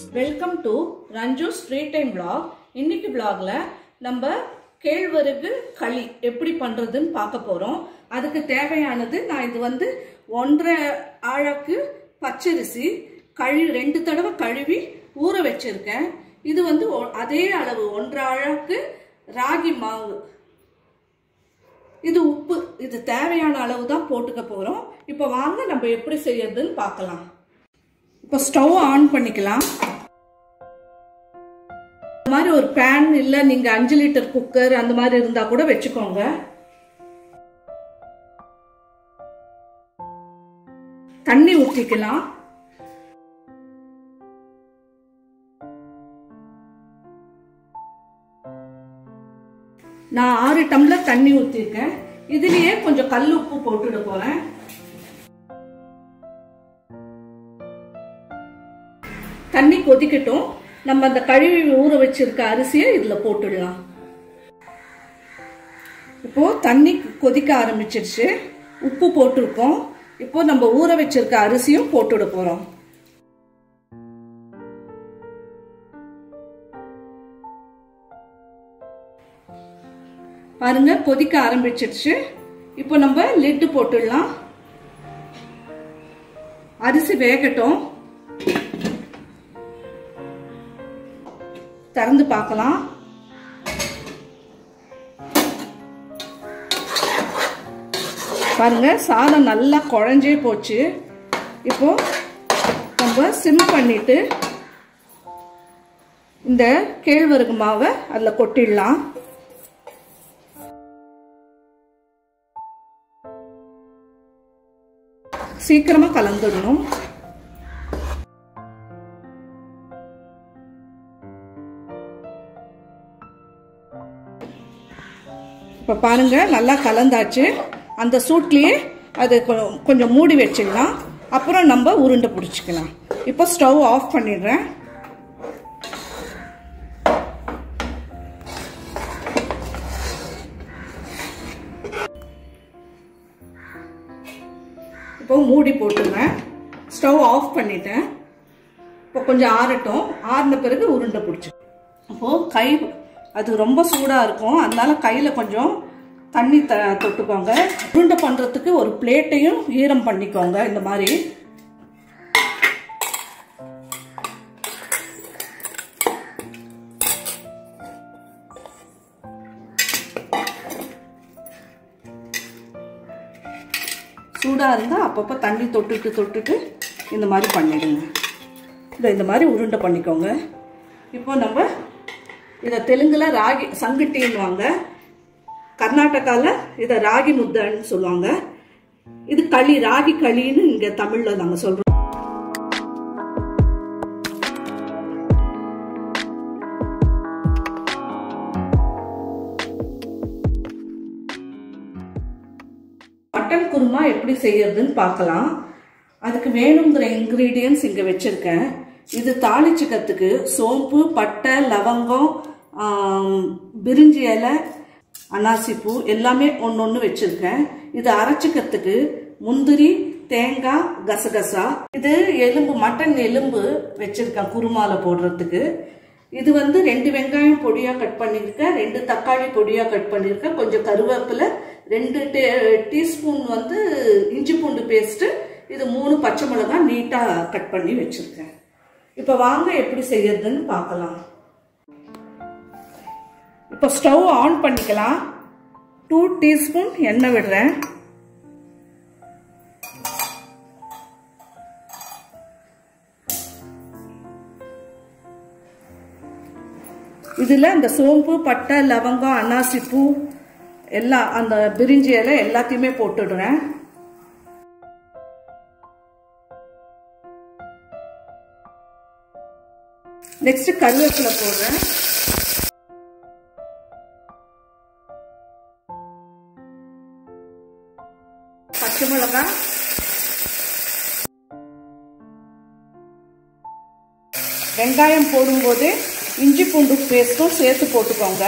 welcome to Ranju street time vlog இன்னைக்கு vlogல நம்ம கேழ்வரகு களி எப்படி பண்றதுன்னு பார்க்க போறோம் அதுக்கு தேவையானது நான் இது வந்து ஒன்றரை ஆழாக்கு பச்சரிசி கழு ரெண்டு தடவை கழுவி ஊற வச்சிருக்கேன் இது வந்து ஒ- அதே அளவு ஒன்றரை ஆழாக்கு ராகி மாவு இது உப்பு இது தேவையான அளவு தான் போட்டுக்க போறோம் இப்போ வாங்க நம்ம எப்படி செய்யறதுன்னு பார்க்கலாம் இப்போ ஸ்டவ் ஆன் பண்ணிக்கலாம் இந்த மாதிரி ஒரு பேன் இல்ல நீங்க அஞ்சு லிட்டர் குக்கர் அந்த மாதிரி இருந்தா கூட வச்சுக்கோங்க தண்ணி ஊற்றிக்கலாம் நான் ஆறு டம்ளர் தண்ணி ஊற்றிருக்கேன் இதுலயே கொஞ்சம் கல் உப்பு போட்டுட போறேன் தண்ணி கொதிக்கட்டும் நம்ம அந்த கழுவி ஊற வச்சிருக்க அரிசியை இதுல போட்டுடலாம் இப்போ தண்ணி கொதிக்க ஆரம்பிச்சிருச்சு உப்பு போட்டிருக்கோம் இப்போ நம்ம ஊற வச்சிருக்க அரிசியும் போட்டுட போறோம் பாருங்க கொதிக்க ஆரம்பிச்சிருச்சு இப்போ நம்ம லிட்டு போட்டுடலாம் அரிசி வேகட்டும் திறந்து பார்க்கலாம் பாருங்க சாதம் நல்லா குழஞ்சே போச்சு இப்போ நம்ம சிம் பண்ணிட்டு இந்த கேழ்வரகு மாவை அதில் கொட்டிடலாம் சீக்கிரமா கலந்துடணும் இப்போ பாருங்க நல்லா கலந்தாச்சு அந்த சூட்லேயே அது கொ- கொஞ்சம் மூடி வச்சிடலாம் அப்புறம் நம்ம உருண்டை பிடிச்சிக்கலாம் இப்போ ஸ்டவ் ஆஃப் பண்ணிடுறேன் இப்போ மூடி போட்டுருவேன் ஸ்டவ் ஆஃப் பண்ணிட்டேன் இப்போ கொஞ்சம் ஆறட்டும் ஆறின பிறகு உருண்டை பிடிச்சி அப்போ கை அது ரொம்ப சூடாக இருக்கும் அதனால கையில் கொஞ்சம் தண்ணி த தொட்டுக்கோங்க உருண்டை பண்ணுறதுக்கு ஒரு பிளேட்டையும் ஈரம் பண்ணிக்கோங்க இந்த மாதிரி சூடாக இருந்தால் அப்பப்போ தண்ணி தொட்டுட்டு தொட்டுட்டு இந்த மாதிரி பண்ணிடுங்க இதை இந்த மாதிரி உருண்டை பண்ணிக்கோங்க இப்போ நம்ம இதை தெலுங்கில் ராகி சங்குட்டின்னுவாங்க கர்நாடகாவில் இதை ராகி முத்தைன்னு சொல்லுவாங்க இது களி ராகி களின்னு இங்கே தமிழில் நாங்கள் சொல்கிறோம் மட்டன் குருமா எப்படி செய்யறதுன்னு பார்க்கலாம் அதுக்கு வேணுங்கிற இன்க்ரீடியன்ஸ் இங்கே வச்சுருக்கேன் இது தாளிச்சுக்கிறதுக்கு சோம்பு பட்டை லவங்கம் ஆம், பிரிஞ்சி இலை அன்னாசிப்பூ எல்லாமே ஒன்று ஒன்று வச்சுருக்கேன் இது அரைச்சிக்கிறதுக்கு முந்திரி தேங்காய் கசகசா இது எலும்பு மட்டன் எலும்பு வச்சுருக்கேன் குருமால போடுறதுக்கு இது வந்து ரெண்டு வெங்காயம் பொடியா கட் பண்ணியிருக்கேன் ரெண்டு தக்காளி பொடியா கட் பண்ணியிருக்கேன் கொஞ்சம் கருவேப்பிலை ரெண்டு டே டீஸ்பூன் வந்து இஞ்சி பூண்டு பேஸ்ட்டு இது மூணு பச்சை மிளகாய் நீட்டாக கட் பண்ணி வச்சுருக்கேன் இப்போ வாங்க எப்படி செய்யறதுன்னு பார்க்கலாம் இப்போ ஸ்டவ் ஆன் பண்ணிக்கலாம் டூ டீஸ்பூன் எண்ணெய் விடுறேன் இதில் அந்த சோம்பு பட்டை லவங்கம் அன்னாசி பூ எல்லாம் அந்த பிரிஞ்சி இலை எல்லாத்தையுமே போட்டுடுறேன் நெக்ஸ்ட் கருவேப்பிலை போடுறேன் பச்சை மிளகாய் வெங்காயம் போடும்போது இஞ்சி பூண்டு பேஸ்ட்டும் சேர்த்து போட்டுக்கோங்க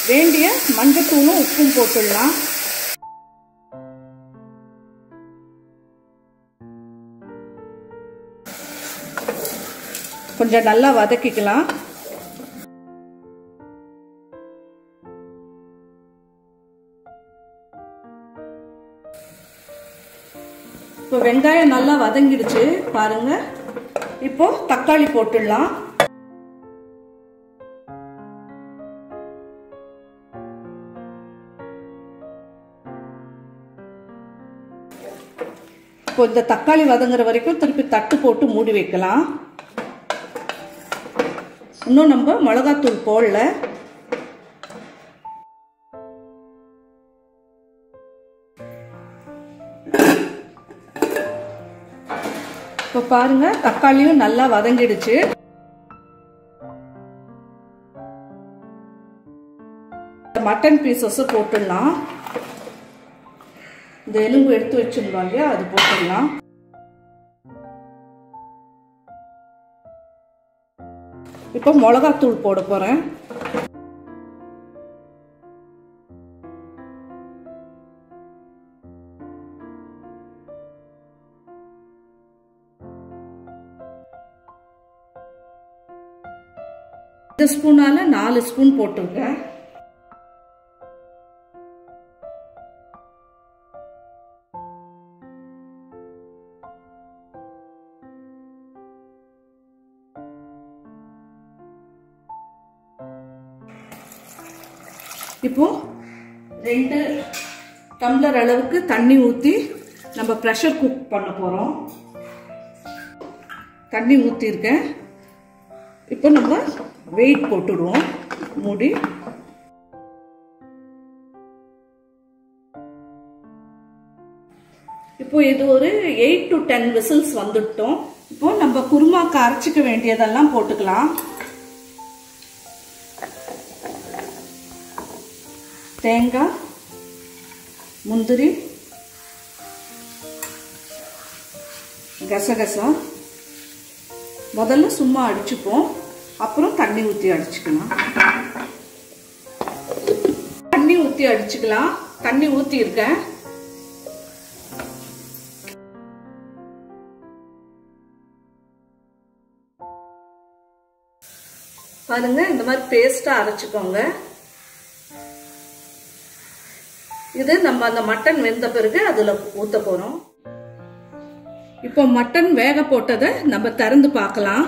வேண்டிய மஞ்சத்தூளும் உப்பும் போட்டுடலாம் கொஞ்சம் நல்லா வதக்கிக்கலாம் இப்போ வெங்காயம் நல்லா வதங்கிடுச்சு பாருங்க இப்போ தக்காளி போட்டுடலாம் இப்போ இந்த தக்காளி வதங்குற வரைக்கும் திருப்பி தட்டு போட்டு மூடி வைக்கலாம் இன்னும் நம்ம மிளகாத்தூள் போடல இப்போ பாருங்க தக்காளியும் நல்லா வதங்கிடுச்சு மட்டன் பீசஸ் போட்டுடலாம் இந்த எலும்பு எடுத்து வச்சிருந்தோம் இல்லையா அது போட்டுடலாம் இப்போ மிளகாத்தூள் போட போறேன் இந்த ஸ்பூனால நாலு ஸ்பூன் போட்டிருக்கேன் இப்போ ரெண்டு டம்ளர் அளவுக்கு தண்ணி ஊற்றி நம்ம ப்ரெஷர் குக் பண்ண போகிறோம் தண்ணி ஊற்றிருக்கேன் இப்போ நம்ம வெயிட் போட்டுடுவோம் மூடி இப்போ இது ஒரு எயிட் டு டென் விசில்ஸ் வந்துட்டோம் இப்போ நம்ம குருமாக்கு அரைச்சிக்க வேண்டியதெல்லாம் போட்டுக்கலாம் தேங்காய் முந்திரி கசகசா முதல்ல சும்மா அடிச்சுப்போம் அப்புறம் தண்ணி ஊற்றி அடிச்சுக்கலாம் தண்ணி ஊற்றி அடிச்சுக்கலாம் தண்ணி ஊற்றி இருக்கேன் பாருங்க இந்த மாதிரி பேஸ்டா அரைச்சுக்கோங்க இது நம்ம அந்த மட்டன் வெந்த பிறகு அதுல ஊத்த போறோம் இப்போ மட்டன் வேக போட்டதை நம்ம திறந்து பார்க்கலாம்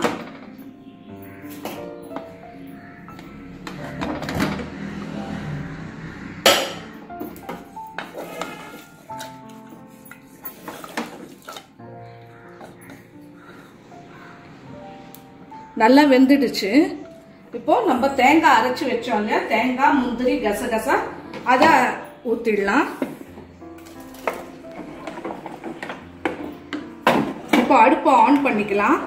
நல்லா வெந்துடுச்சு இப்போ நம்ம தேங்காய் அரைச்சு வச்சோம் இல்லையா தேங்காய் முந்திரி கசகசா அதை ஊத்திடலாம் இப்போ அடுப்பை ஆன் பண்ணிக்கலாம்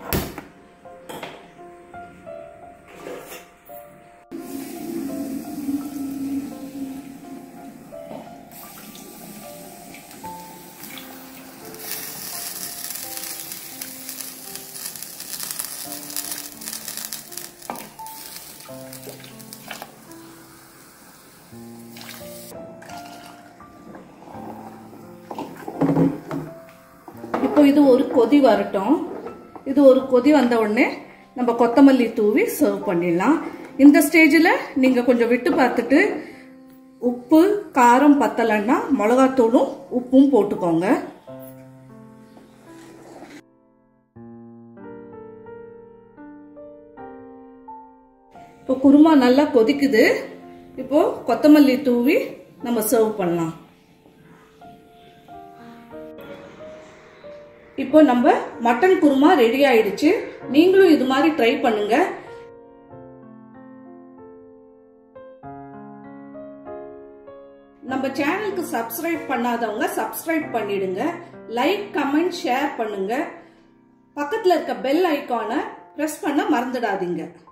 இப்போ இது ஒரு கொதி வரட்டும் இது ஒரு கொதி வந்த உடனே நம்ம கொத்தமல்லி தூவி சர்வ் பண்ணிடலாம் இந்த ஸ்டேஜில் நீங்கள் கொஞ்சம் விட்டு பார்த்துட்டு உப்பு காரம் பத்தலைன்னா மிளகாத்தூளும் உப்பும் போட்டுக்கோங்க இப்போ குருமா நல்லா கொதிக்குது இப்போ கொத்தமல்லி தூவி நம்ம சர்வ் பண்ணலாம் இப்போ நம்ம மட்டன் குருமா ரெடி ஆயிடுச்சு நீங்களும் இது மாதிரி ட்ரை பண்ணுங்க நம்ம சேனலுக்கு சப்ஸ்கிரைப் பண்ணாதவங்க சப்ஸ்கிரைப் பண்ணிடுங்க லைக் கமெண்ட் ஷேர் பண்ணுங்க பக்கத்துல இருக்க பெல் ஐக்கானை பிரஸ் பண்ண மறந்துடாதீங்க